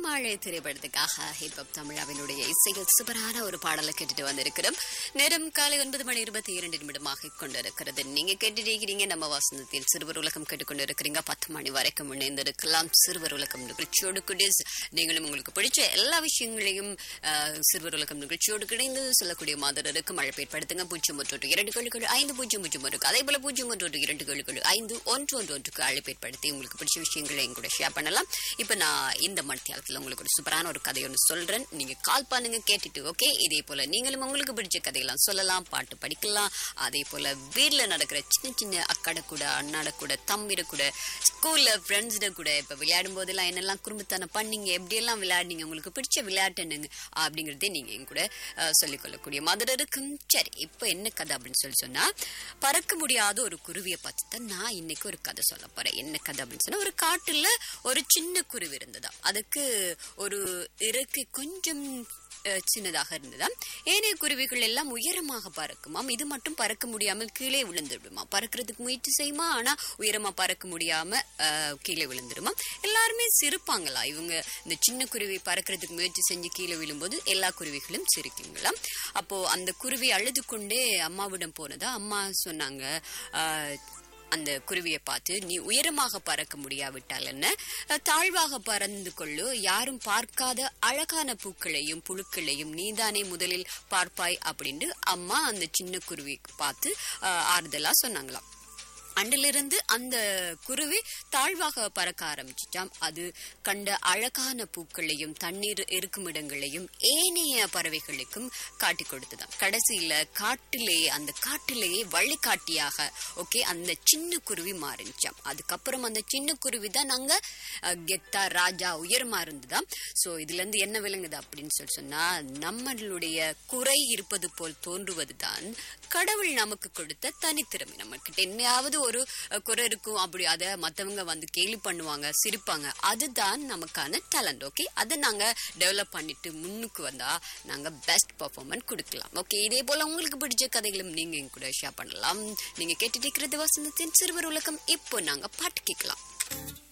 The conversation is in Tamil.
மனமாழை திரைப்படத்துக்காக ஹிப்ஹப் தமிழாவினுடைய இசையில் சூப்பரான ஒரு பாடலை கேட்டுட்டு வந்திருக்கிறோம் நேரம் காலை ஒன்பது மணி இருபத்தி இரண்டு நிமிடமாக கொண்டிருக்கிறது நீங்க கேட்டுட்டு இருக்கிறீங்க நம்ம வசந்தத்தில் சிறுவர் உலகம் கேட்டுக்கொண்டு இருக்கிறீங்க பத்து மணி வரைக்கும் இணைந்திருக்கலாம் சிறுவர் உலகம் நிகழ்ச்சியோடு குடிஸ் நீங்களும் உங்களுக்கு பிடிச்ச எல்லா விஷயங்களையும் அஹ், சிறுவர் உலகம் நிகழ்ச்சியோடு கிடைந்து சொல்லக்கூடிய மாதிரிக்கு மழை ஏற்படுத்துங்க பூஜ்ஜியம் ஒன்று இரண்டு கேள்விகள் ஐந்து பூஜ்ஜியம் பூஜ்ஜியம் ஒன்று அதே போல பூஜ்ஜியம் ஒன்று இரண்டு கேள்விகள் ஐந்து ஒன்று ஒன்று ஒன்றுக்கு அழைப்பு ஏற்படுத்தி உங்களுக்கு பிடிச்ச விஷயங்களை என் கூட ஷேர் பண்ணலாம் இப்ப நான் இந்த மத்தியாலத்துல உங்களுக்கு ஒரு சூப்பரான ஒரு கதை ஒன்று சொல்றேன் நீங்க கால் பண்ணுங்க கேட்டுட்டு ஓகே இதே போல நீங்களும் உங்களுக்கு பிடிச்ச கதையெல்லாம் சொல்லலாம் பாட்டு படிக்கலாம் அதே போல வீட்ல நடக்கிற சின்ன சின்ன அக்காட கூட அண்ணாட கூட தம்பிட கூட ஸ்கூல்ல ஃப்ரெண்ட்ஸ்ட கூட இப்ப விளையாடும் போதெல்லாம் என்னெல்லாம் குறும்புத்தனம் பண்ணீங்க எப்படியெல்லாம் விளையாடுனீங்க உங்களுக்கு பிடிச்ச விளையாட்டு என்னங்க அப்படிங்கறதே நீங்க என் கூட அஹ், சொல்லிக் கொள்ளக்கூடிய மாதிரி இருக்கும் சரி இப்ப என்ன கதை அப்படின்னு சொல்லி சொன்னா பறக்க முடியாத ஒரு குருவியை பார்த்து தான் நான் இன்னைக்கு ஒரு கதை சொல்ல போறேன் என்ன கதை அப்படின்னு சொன்னா ஒரு காட்டுல ஒரு சின்ன குருவி இருந்ததா அதுக்கு ஒரு இறக்கை கொஞ்சம் அஹ், சின்னதாக இருந்ததா ஏனைய குருவிகள் எல்லாம் உயரமாக பறக்குமாம் இது மட்டும் பறக்க முடியாமல் கீழே விழுந்துடுமா பறக்கிறதுக்கு முயற்சி செய்யுமா ஆனா உயரமா பறக்க முடியாம அஹ், கீழே விழுந்துடுமா எல்லாருமே சிரிப்பாங்களா இவங்க இந்த சின்ன குருவி பறக்கிறதுக்கு முயற்சி செஞ்சு கீழே விழும்போது எல்லா குருவிகளும் சிரிக்குங்களாம் அப்போ அந்த குருவி அழுது கொண்டே அம்மாவிடம் போனதா அம்மா சொன்னாங்க "ஆஹ், அந்த குருவியை பார்த்து நீ உயரமாக பறக்க முடியாவிட்டால் என்ன அஹ், தாழ்வாக பறந்து கொள்ளு யாரும் பார்க்காத அழகான பூக்களையும் புழுக்களையும் நீதானே முதலில் பார்ப்பாய் அப்படின்ட்டு அம்மா அந்த சின்ன குருவி பார்த்து ஆஹ், ஆறுதலா சொன்னாங்களாம் அண்டிலிருந்து அந்த குருவி தாழ்வாக பறக்க ஆரம்பிச்சிட்டாம் அது கண்ட அழகான பூக்களையும் தண்ணீர் இருக்கும் இடங்களையும் ஏனைய பறவைகளுக்கும் காட்டி கொடுத்ததாம் கடைசியில காட்டிலே அந்த காட்டிலேயே வழிகாட்டியாக ஓகே அந்த சின்ன குருவி மாறிச்சாம் அதுக்கப்புறம் அந்த சின்ன குருவி தான் நாங்க அஹ், கெத்தா ராஜா உயரமா இருந்ததாம் சோ இதுல இருந்து என்ன விளங்குது அப்படின்னு சொல்லி சொன்னா நம்மளுடைய குறை இருப்பது போல் தோன்றுவதுதான் கடவுள் நமக்கு கொடுத்த தனித்திறமை நம்மகிட்ட என்னையாவது ஒரு அஹ், குறை இருக்கும் அப்படி அதை மத்தவங்க வந்து கேலி பண்ணுவாங்க சிரிப்பாங்க அதுதான் நமக்கான டேலண்ட் ஓகே அதை நாங்க டெவலப் பண்ணிட்டு முன்னுக்கு வந்தா நாங்க பெஸ்ட் பர்ஃபார்மன்ஸ் கொடுக்கலாம் ஓகே இதே போல உங்களுக்கு பிடிச்ச கதைகளும் நீங்க என் கூட ஷேர் பண்ணலாம் நீங்க கேட்டுட்டு இருக்கிறது வசந்தத்தின் சிறுவர் உலகம் இப்போ நாங்க பாட்டு கேட்கலாம்